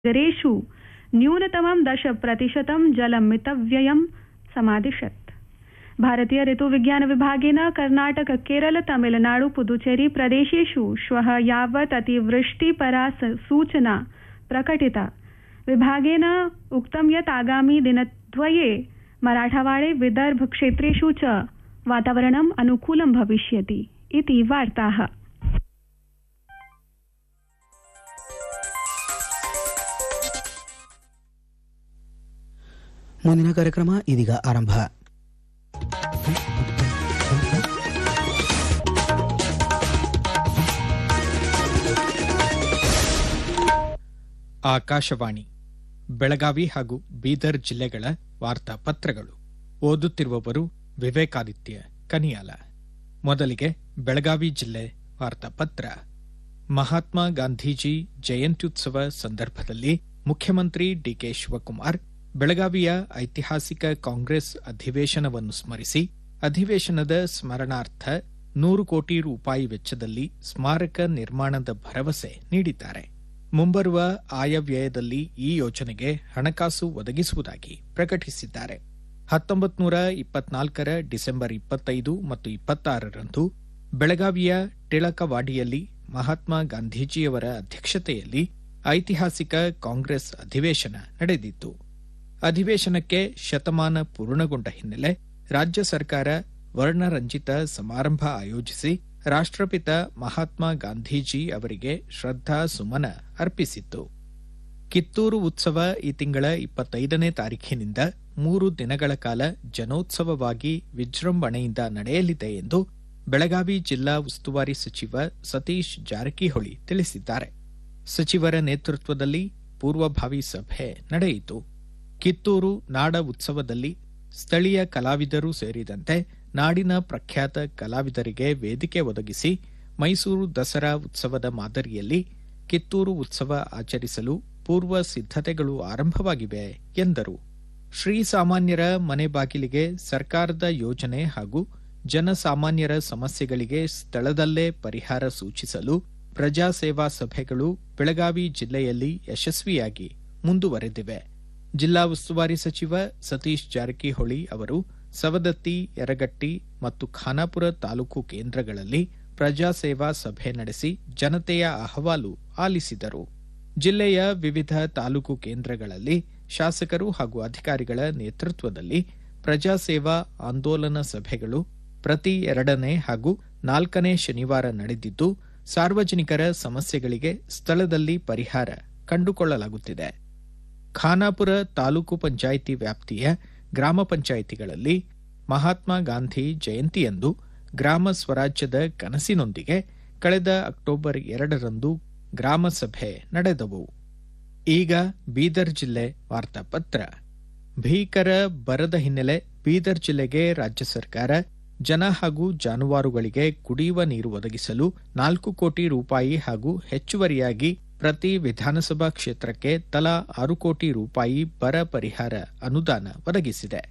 नगरेषु न्यूनतमं दश प्रतिशतं जलं मितव्ययं समादिशत् भारतीय ऋतुविज्ञान विभागेन कर्नाटक केरल तमिलनाडु पुदुचेरी प्रदेशेषु श्वः यावत् अतिवृष्टिपरा सूचना प्रकटिता विभागेन उक्तं यत् आगामि दिनद्वये मराठवाड़े विदर्भ क्षेत्रेषु च वातावरणम् अनुकूलं भविष्यति इति वार्ताः ಮುಂದಿನ ಕಾರ್ಯಕ್ರಮ ಇದೀಗ ಆರಂಭ ಆಕಾಶವಾಣಿ ಬೆಳಗಾವಿ ಹಾಗೂ ಬೀದರ್ ಜಿಲ್ಲೆಗಳ ವಾರ್ತಾ ಪತ್ರಗಳು ಓದುತ್ತಿರುವವರು ವಿವೇಕಾದಿತ್ಯ ಕನಿಯಾಲ ಮೊದಲಿಗೆ ಬೆಳಗಾವಿ ಜಿಲ್ಲೆ ವಾರ್ತಾಪತ್ರ ಮಹಾತ್ಮ ಗಾಂಧೀಜಿ ಜಯಂತ್ಯುತ್ಸವ ಸಂದರ್ಭದಲ್ಲಿ ಮುಖ್ಯಮಂತ್ರಿ ಡಿಕೆ ಶಿವಕುಮಾರ್ ಬೆಳಗಾವಿಯ ಐತಿಹಾಸಿಕ ಕಾಂಗ್ರೆಸ್ ಅಧಿವೇಶನವನ್ನು ಸ್ಮರಿಸಿ ಅಧಿವೇಶನದ ಸ್ಮರಣಾರ್ಥ ನೂರು ಕೋಟಿ ರೂಪಾಯಿ ವೆಚ್ಚದಲ್ಲಿ ಸ್ಮಾರಕ ನಿರ್ಮಾಣದ ಭರವಸೆ ನೀಡಿದ್ದಾರೆ ಮುಂಬರುವ ಆಯವ್ಯಯದಲ್ಲಿ ಈ ಯೋಜನೆಗೆ ಹಣಕಾಸು ಒದಗಿಸುವುದಾಗಿ ಪ್ರಕಟಿಸಿದ್ದಾರೆ ಹತ್ತೊಂಬತ್ತು ನೂರ ಇಪ್ಪತ್ನಾಲ್ಕರ ಡಿಸೆಂಬರ್ ಇಪ್ಪತ್ತೈದು ಮತ್ತು ಇಪ್ಪತ್ತಾರರಂದು ಬೆಳಗಾವಿಯ ಟಿಳಕವಾಡಿಯಲ್ಲಿ ಮಹಾತ್ಮ ಗಾಂಧೀಜಿಯವರ ಅಧ್ಯಕ್ಷತೆಯಲ್ಲಿ ಐತಿಹಾಸಿಕ ಕಾಂಗ್ರೆಸ್ ಅಧಿವೇಶನ ನಡೆದಿತ್ತು ಅಧಿವೇಶನಕ್ಕೆ ಶತಮಾನ ಪೂರ್ಣಗೊಂಡ ಹಿನ್ನೆಲೆ ರಾಜ್ಯ ಸರ್ಕಾರ ವರ್ಣರಂಜಿತ ಸಮಾರಂಭ ಆಯೋಜಿಸಿ ರಾಷ್ಟ್ರಪಿತ ಮಹಾತ್ಮ ಗಾಂಧೀಜಿ ಅವರಿಗೆ ಶ್ರದ್ಧಾ ಸುಮನ ಅರ್ಪಿಸಿತ್ತು ಕಿತ್ತೂರು ಉತ್ಸವ ಈ ತಿಂಗಳ ಇಪ್ಪತ್ತೈದನೇ ತಾರೀಖಿನಿಂದ ಮೂರು ದಿನಗಳ ಕಾಲ ಜನೋತ್ಸವವಾಗಿ ವಿಜೃಂಭಣೆಯಿಂದ ನಡೆಯಲಿದೆ ಎಂದು ಬೆಳಗಾವಿ ಜಿಲ್ಲಾ ಉಸ್ತುವಾರಿ ಸಚಿವ ಸತೀಶ್ ಜಾರಕಿಹೊಳಿ ತಿಳಿಸಿದ್ದಾರೆ ಸಚಿವರ ನೇತೃತ್ವದಲ್ಲಿ ಪೂರ್ವಭಾವಿ ಸಭೆ ನಡೆಯಿತು ಕಿತ್ತೂರು ನಾಡ ಉತ್ಸವದಲ್ಲಿ ಸ್ಥಳೀಯ ಕಲಾವಿದರು ಸೇರಿದಂತೆ ನಾಡಿನ ಪ್ರಖ್ಯಾತ ಕಲಾವಿದರಿಗೆ ವೇದಿಕೆ ಒದಗಿಸಿ ಮೈಸೂರು ದಸರಾ ಉತ್ಸವದ ಮಾದರಿಯಲ್ಲಿ ಕಿತ್ತೂರು ಉತ್ಸವ ಆಚರಿಸಲು ಪೂರ್ವ ಸಿದ್ಧತೆಗಳು ಆರಂಭವಾಗಿವೆ ಎಂದರು ಶ್ರೀ ಸಾಮಾನ್ಯರ ಮನೆ ಬಾಗಿಲಿಗೆ ಸರ್ಕಾರದ ಯೋಜನೆ ಹಾಗೂ ಜನಸಾಮಾನ್ಯರ ಸಮಸ್ಯೆಗಳಿಗೆ ಸ್ಥಳದಲ್ಲೇ ಪರಿಹಾರ ಸೂಚಿಸಲು ಪ್ರಜಾಸೇವಾ ಸಭೆಗಳು ಬೆಳಗಾವಿ ಜಿಲ್ಲೆಯಲ್ಲಿ ಯಶಸ್ವಿಯಾಗಿ ಮುಂದುವರೆದಿವೆ ಜಿಲ್ಲಾ ಉಸ್ತುವಾರಿ ಸಚಿವ ಸತೀಶ್ ಜಾರಕಿಹೊಳಿ ಅವರು ಸವದತ್ತಿ ಯರಗಟ್ಟಿ ಮತ್ತು ಖಾನಾಪುರ ತಾಲೂಕು ಕೇಂದ್ರಗಳಲ್ಲಿ ಪ್ರಜಾಸೇವಾ ಸಭೆ ನಡೆಸಿ ಜನತೆಯ ಅಹವಾಲು ಆಲಿಸಿದರು ಜಿಲ್ಲೆಯ ವಿವಿಧ ತಾಲೂಕು ಕೇಂದ್ರಗಳಲ್ಲಿ ಶಾಸಕರು ಹಾಗೂ ಅಧಿಕಾರಿಗಳ ನೇತೃತ್ವದಲ್ಲಿ ಪ್ರಜಾಸೇವಾ ಆಂದೋಲನ ಸಭೆಗಳು ಪ್ರತಿ ಎರಡನೇ ಹಾಗೂ ನಾಲ್ಕನೇ ಶನಿವಾರ ನಡೆದಿದ್ದು ಸಾರ್ವಜನಿಕರ ಸಮಸ್ಯೆಗಳಿಗೆ ಸ್ಥಳದಲ್ಲಿ ಪರಿಹಾರ ಕಂಡುಕೊಳ್ಳಲಾಗುತ್ತಿದೆ ಖಾನಾಪುರ ತಾಲೂಕು ಪಂಚಾಯಿತಿ ವ್ಯಾಪ್ತಿಯ ಗ್ರಾಮ ಪಂಚಾಯಿತಿಗಳಲ್ಲಿ ಮಹಾತ್ಮ ಗಾಂಧಿ ಜಯಂತಿಯಂದು ಗ್ರಾಮ ಸ್ವರಾಜ್ಯದ ಕನಸಿನೊಂದಿಗೆ ಕಳೆದ ಅಕ್ಟೋಬರ್ ಎರಡರಂದು ಗ್ರಾಮ ಸಭೆ ನಡೆದವು ಈಗ ಬೀದರ್ ಜಿಲ್ಲೆ ವಾರ್ತಾಪತ್ರ ಭೀಕರ ಬರದ ಹಿನ್ನೆಲೆ ಬೀದರ್ ಜಿಲ್ಲೆಗೆ ರಾಜ್ಯ ಸರ್ಕಾರ ಜನ ಹಾಗೂ ಜಾನುವಾರುಗಳಿಗೆ ಕುಡಿಯುವ ನೀರು ಒದಗಿಸಲು ನಾಲ್ಕು ಕೋಟಿ ರೂಪಾಯಿ ಹಾಗೂ ಹೆಚ್ಚುವರಿಯಾಗಿ ಪ್ರತಿ ವಿಧಾನಸಭಾ ಕ್ಷೇತ್ರಕ್ಕೆ ತಲಾ ಆರು ಕೋಟಿ ರೂಪಾಯಿ ಬರ ಪರಿಹಾರ ಅನುದಾನ ಒದಗಿಸಿದೆ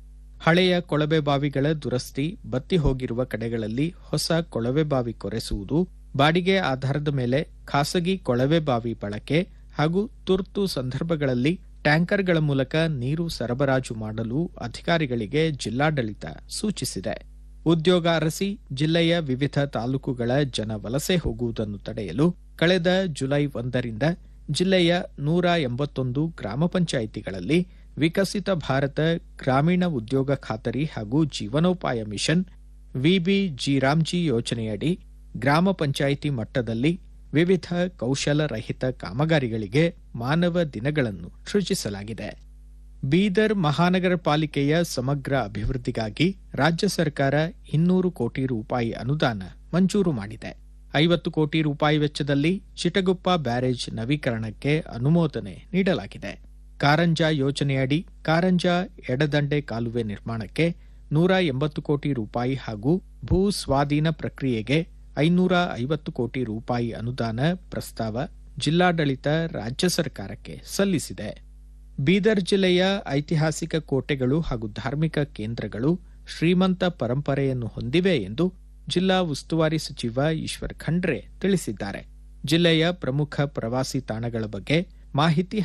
ಹಳೆಯ ಕೊಳವೆ ಬಾವಿಗಳ ದುರಸ್ತಿ ಬತ್ತಿ ಹೋಗಿರುವ ಕಡೆಗಳಲ್ಲಿ ಹೊಸ ಕೊಳವೆ ಬಾವಿ ಕೊರೆಸುವುದು ಬಾಡಿಗೆ ಆಧಾರದ ಮೇಲೆ ಖಾಸಗಿ ಕೊಳವೆ ಬಾವಿ ಬಳಕೆ ಹಾಗೂ ತುರ್ತು ಸಂದರ್ಭಗಳಲ್ಲಿ ಟ್ಯಾಂಕರ್ಗಳ ಮೂಲಕ ನೀರು ಸರಬರಾಜು ಮಾಡಲು ಅಧಿಕಾರಿಗಳಿಗೆ ಜಿಲ್ಲಾಡಳಿತ ಸೂಚಿಸಿದೆ ಉದ್ಯೋಗ ಅರಸಿ ಜಿಲ್ಲೆಯ ವಿವಿಧ ತಾಲೂಕುಗಳ ಜನ ವಲಸೆ ಹೋಗುವುದನ್ನು ತಡೆಯಲು ಕಳೆದ ಜುಲೈ ಒಂದರಿಂದ ಜಿಲ್ಲೆಯ ನೂರ ಎಂಬತ್ತೊಂದು ಗ್ರಾಮ ಪಂಚಾಯಿತಿಗಳಲ್ಲಿ ವಿಕಸಿತ ಭಾರತ ಗ್ರಾಮೀಣ ಉದ್ಯೋಗ ಖಾತರಿ ಹಾಗೂ ಜೀವನೋಪಾಯ ಮಿಷನ್ ವಿಬಿ ಜಿರಾಮ್ಜಿ ಯೋಜನೆಯಡಿ ಗ್ರಾಮ ಪಂಚಾಯಿತಿ ಮಟ್ಟದಲ್ಲಿ ವಿವಿಧ ಕೌಶಲ ರಹಿತ ಕಾಮಗಾರಿಗಳಿಗೆ ಮಾನವ ದಿನಗಳನ್ನು ಸೃಜಿಸಲಾಗಿದೆ ಬೀದರ್ ಮಹಾನಗರ ಪಾಲಿಕೆಯ ಸಮಗ್ರ ಅಭಿವೃದ್ಧಿಗಾಗಿ ರಾಜ್ಯ ಸರ್ಕಾರ ಇನ್ನೂರು ಕೋಟಿ ರೂಪಾಯಿ ಅನುದಾನ ಮಂಜೂರು ಮಾಡಿದೆ ಐವತ್ತು ಕೋಟಿ ರೂಪಾಯಿ ವೆಚ್ಚದಲ್ಲಿ ಚಿಟಗುಪ್ಪ ಬ್ಯಾರೇಜ್ ನವೀಕರಣಕ್ಕೆ ಅನುಮೋದನೆ ನೀಡಲಾಗಿದೆ ಕಾರಂಜಾ ಯೋಜನೆಯಡಿ ಕಾರಂಜಾ ಎಡದಂಡೆ ಕಾಲುವೆ ನಿರ್ಮಾಣಕ್ಕೆ ನೂರ ಎಂಬತ್ತು ಕೋಟಿ ರೂಪಾಯಿ ಹಾಗೂ ಭೂ ಸ್ವಾಧೀನ ಪ್ರಕ್ರಿಯೆಗೆ ಐನೂರ ಐವತ್ತು ಕೋಟಿ ರೂಪಾಯಿ ಅನುದಾನ ಪ್ರಸ್ತಾವ ಜಿಲ್ಲಾಡಳಿತ ರಾಜ್ಯ ಸರ್ಕಾರಕ್ಕೆ ಸಲ್ಲಿಸಿದೆ ಬೀದರ್ ಜಿಲ್ಲೆಯ ಐತಿಹಾಸಿಕ ಕೋಟೆಗಳು ಹಾಗೂ ಧಾರ್ಮಿಕ ಕೇಂದ್ರಗಳು ಶ್ರೀಮಂತ ಪರಂಪರೆಯನ್ನು ಹೊಂದಿವೆ ಎಂದು ಜಿಲ್ಲಾ ಉಸ್ತುವಾರಿ ಸಚಿವ ಈಶ್ವರ್ ಖಂಡ್ರೆ ತಿಳಿಸಿದ್ದಾರೆ ಜಿಲ್ಲೆಯ ಪ್ರಮುಖ ಪ್ರವಾಸಿ ತಾಣಗಳ ಬಗ್ಗೆ ಮಾಹಿತಿ